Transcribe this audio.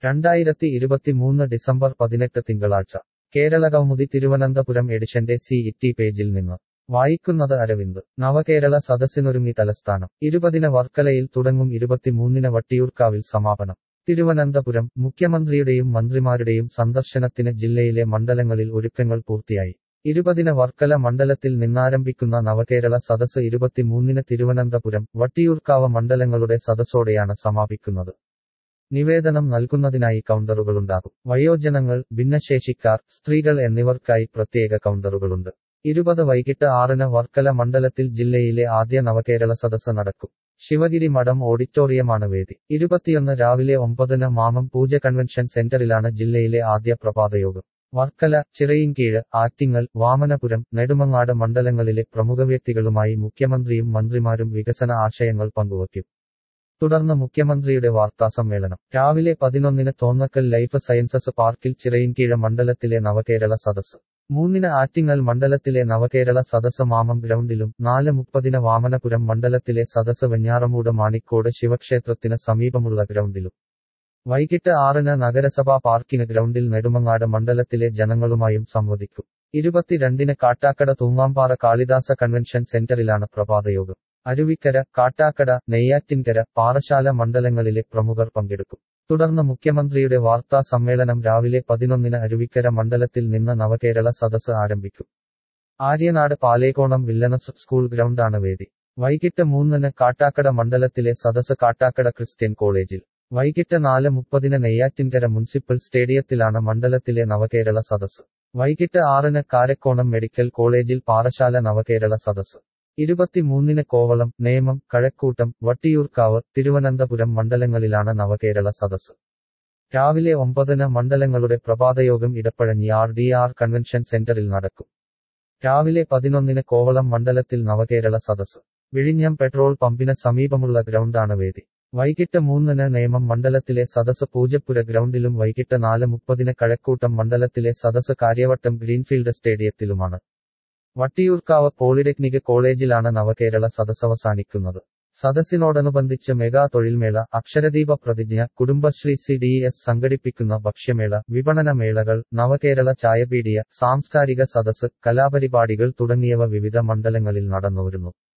രണ്ടായിരത്തി ഇരുപത്തിമൂന്ന് ഡിസംബർ പതിനെട്ട് തിങ്കളാഴ്ച കേരളകൗമുദി തിരുവനന്തപുരം എഡിഷന്റെ സി ഇറ്റി പേജിൽ നിന്ന് വായിക്കുന്നത് അരവിന്ദ് നവകേരള സദസ്സിനൊരുങ്ങി തലസ്ഥാനം ഇരുപതിന് വർക്കലയിൽ തുടങ്ങും ഇരുപത്തിമൂന്നിന് വട്ടിയൂർക്കാവിൽ സമാപനം തിരുവനന്തപുരം മുഖ്യമന്ത്രിയുടെയും മന്ത്രിമാരുടെയും സന്ദർശനത്തിന് ജില്ലയിലെ മണ്ഡലങ്ങളിൽ ഒരുക്കങ്ങൾ പൂർത്തിയായി ഇരുപതിന് വർക്കല മണ്ഡലത്തിൽ നിന്നാരംഭിക്കുന്ന നവകേരള സദസ് ഇരുപത്തിമൂന്നിന് തിരുവനന്തപുരം വട്ടിയൂർക്കാവ് മണ്ഡലങ്ങളുടെ സദസ്സോടെയാണ് സമാപിക്കുന്നത് നിവേദനം നൽകുന്നതിനായി കൗണ്ടറുകളുണ്ടാകും വയോജനങ്ങൾ ഭിന്നശേഷിക്കാർ സ്ത്രീകൾ എന്നിവർക്കായി പ്രത്യേക കൗണ്ടറുകളുണ്ട് ഇരുപത് വൈകിട്ട് ആറിന് വർക്കല മണ്ഡലത്തിൽ ജില്ലയിലെ ആദ്യ നവകേരള സദസ്സ് നടക്കും ശിവഗിരി മഠം ഓഡിറ്റോറിയമാണ് വേദി ഇരുപത്തിയൊന്ന് രാവിലെ ഒമ്പതിന് മാമം പൂജ കൺവെൻഷൻ സെന്ററിലാണ് ജില്ലയിലെ ആദ്യ പ്രഭാതയോഗം വർക്കല ചിറയിൻകീഴ് ആറ്റിങ്ങൽ വാമനപുരം നെടുമങ്ങാട് മണ്ഡലങ്ങളിലെ പ്രമുഖ വ്യക്തികളുമായി മുഖ്യമന്ത്രിയും മന്ത്രിമാരും വികസന ആശയങ്ങൾ പങ്കുവയ്ക്കും തുടർന്ന് മുഖ്യമന്ത്രിയുടെ വാർത്താസമ്മേളനം രാവിലെ പതിനൊന്നിന് തോന്നക്കൽ ലൈഫ് സയൻസസ് പാർക്കിൽ ചിറയിൻകീഴ് മണ്ഡലത്തിലെ നവകേരള സദസ്സ് മൂന്നിന് ആറ്റിങ്ങൽ മണ്ഡലത്തിലെ നവകേരള സദസ്സ് മാമം ഗ്രൗണ്ടിലും നാല് മുപ്പതിന് വാമനപുരം മണ്ഡലത്തിലെ സദസ്സ് വെഞ്ഞാറമൂട് മാണിക്കോട് ശിവക്ഷേത്രത്തിന് സമീപമുള്ള ഗ്രൗണ്ടിലും വൈകിട്ട് ആറിന് നഗരസഭാ പാർക്കിന് ഗ്രൗണ്ടിൽ നെടുമങ്ങാട് മണ്ഡലത്തിലെ ജനങ്ങളുമായും സംവദിക്കും ഇരുപത്തിരണ്ടിന് കാട്ടാക്കട തൂങ്ങാമ്പാറ കാളിദാസ കൺവെൻഷൻ സെന്ററിലാണ് പ്രഭാതയോഗം അരുവിക്കര കാട്ടാക്കട നെയ്യാറ്റിൻകര പാറശാല മണ്ഡലങ്ങളിലെ പ്രമുഖർ പങ്കെടുക്കും തുടർന്ന് മുഖ്യമന്ത്രിയുടെ വാർത്താ സമ്മേളനം രാവിലെ പതിനൊന്നിന് അരുവിക്കര മണ്ഡലത്തിൽ നിന്ന് നവകേരള സദസ്സ് ആരംഭിക്കും ആര്യനാട് പാലേക്കോണം വില്ലനസ് സ്കൂൾ ഗ്രൗണ്ടാണ് വേദി വൈകിട്ട് മൂന്നിന് കാട്ടാക്കട മണ്ഡലത്തിലെ സദസ്സ് കാട്ടാക്കട ക്രിസ്ത്യൻ കോളേജിൽ വൈകിട്ട് നാല് മുപ്പതിന് നെയ്യാറ്റിൻകര മുനിസിപ്പൽ സ്റ്റേഡിയത്തിലാണ് മണ്ഡലത്തിലെ നവകേരള സദസ്സ് വൈകിട്ട് ആറിന് കാരക്കോണം മെഡിക്കൽ കോളേജിൽ പാറശാല നവകേരള സദസ്സ് ഇരുപത്തിമൂന്നിന് കോവളം നേമം കഴക്കൂട്ടം വട്ടിയൂർക്കാവ് തിരുവനന്തപുരം മണ്ഡലങ്ങളിലാണ് നവകേരള സദസ്സ് രാവിലെ ഒമ്പതിന് മണ്ഡലങ്ങളുടെ പ്രഭാതയോഗം Edappazhanji R D R convention സെന്ററിൽ നടക്കും രാവിലെ പതിനൊന്നിന് കോവളം മണ്ഡലത്തിൽ നവകേരള സദസ്സ് വിഴിഞ്ഞം പെട്രോൾ പമ്പിന് സമീപമുള്ള ഗ്രൗണ്ടാണ് വേദി വൈകിട്ട് മൂന്നിന് നേമം മണ്ഡലത്തിലെ സദസ് പൂജപ്പുര ഗ്രൗണ്ടിലും വൈകിട്ട് നാല് മുപ്പതിന് കഴക്കൂട്ടം മണ്ഡലത്തിലെ സദസ് കാര്യവട്ടം ഗ്രീൻഫീൽഡ് സ്റ്റേഡിയത്തിലുമാണ് വട്ടിയൂർക്കാവ് പോളിടെക്നിക് കോളേജിലാണ് നവകേരള സദസ് അവസാനിക്കുന്നത് സദസ്സിനോടനുബന്ധിച്ച് മെഗാ തൊഴിൽമേള അക്ഷരദീപ പ്രതിജ്ഞ കുടുംബശ്രീ സി ഡി എസ് സംഘടിപ്പിക്കുന്ന ഭക്ഷ്യമേള വിപണന മേളകൾ നവകേരള ചായപീഡിയ സാംസ്കാരിക സദസ് കലാപരിപാടികൾ തുടങ്ങിയവ വിവിധ മണ്ഡലങ്ങളിൽ നടന്നുവരുന്നു